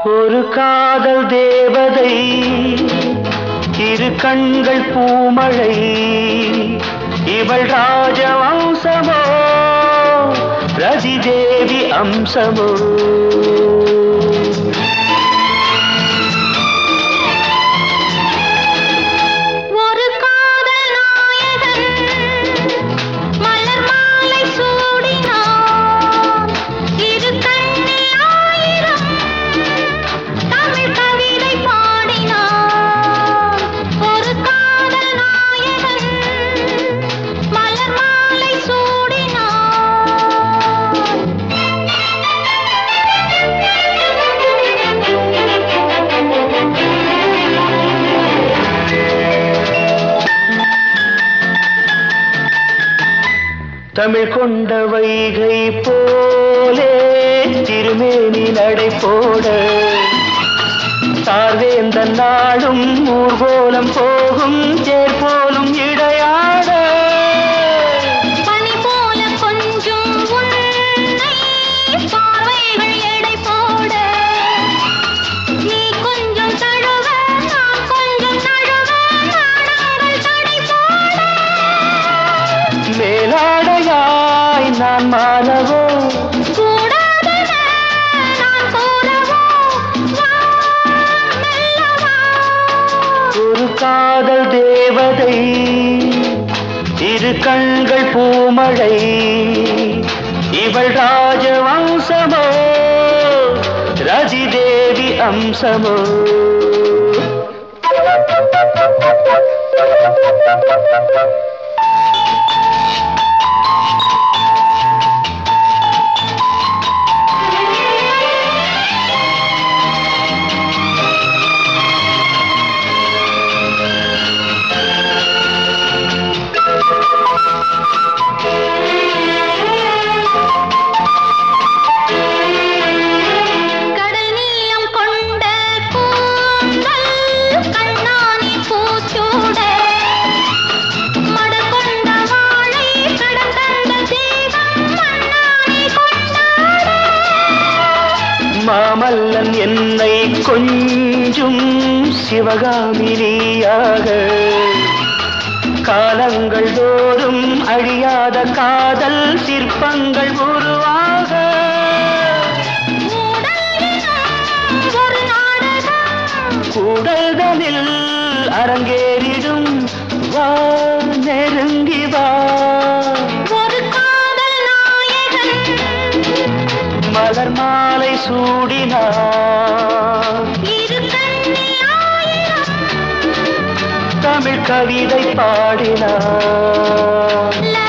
ஒரு காதல் தேவதை இரு கண்கள் பூமழை இவள் ராஜவம்சமோ ரதி தேவி அம்சமோ ஒரு காதல் நாயகன் மலர் மாலை சூடினான் இரு கண்ணில் ஆயிரம் தமிழ் கவிதை பாடினான் ஒரு காதல் நாயகன் மலர் மாலை தமிழ் கொண்ட வைகை போலே திருமேனி நடை போட சார்வேந்த நாடும் ஊர்கோலம் போகும் தேர் போலும் இடையாட பனி போல கொஞ்சம் உன்னை பார்வைகள் எடை போட நீ கொஞ்சம் தழுவ நான் கொஞ்சம் தழுவ நாடங்கள் தடை போட மேலாடையாய் நான் மாறவோ கூடாதன நான் கூறவோ வா மெல்ல வா ஒரு காதல் தேவதை இரு கண்கள் பூமழை இவள் ராஜவம்சமோ ரதி தேவி அம்சமோ கடல் நீளம் கொண்ட கூந்தல் கண்ணானி பூச்சூட மடல் கொண்ட வாழை கடன் தந்த தீபம் மண்ணானி கொண்டாட மாமல்லன் என்னை கொஞ்சும் சிவகாமினியாக காலங்கள் தோறும் அழியாத காதல் சிற்பங்கள் உருவாக மூடல் எனும் ஒரு நாடகம் கூடல்தனில் அரங்கேறிடும் வா நெருங்கி வா ஒரு காதல் நாயகன் மலர் மாலை சூடினார் இரு கண்ணில் ஆயிரம் தமிழ் கவிதை பாடினார் லா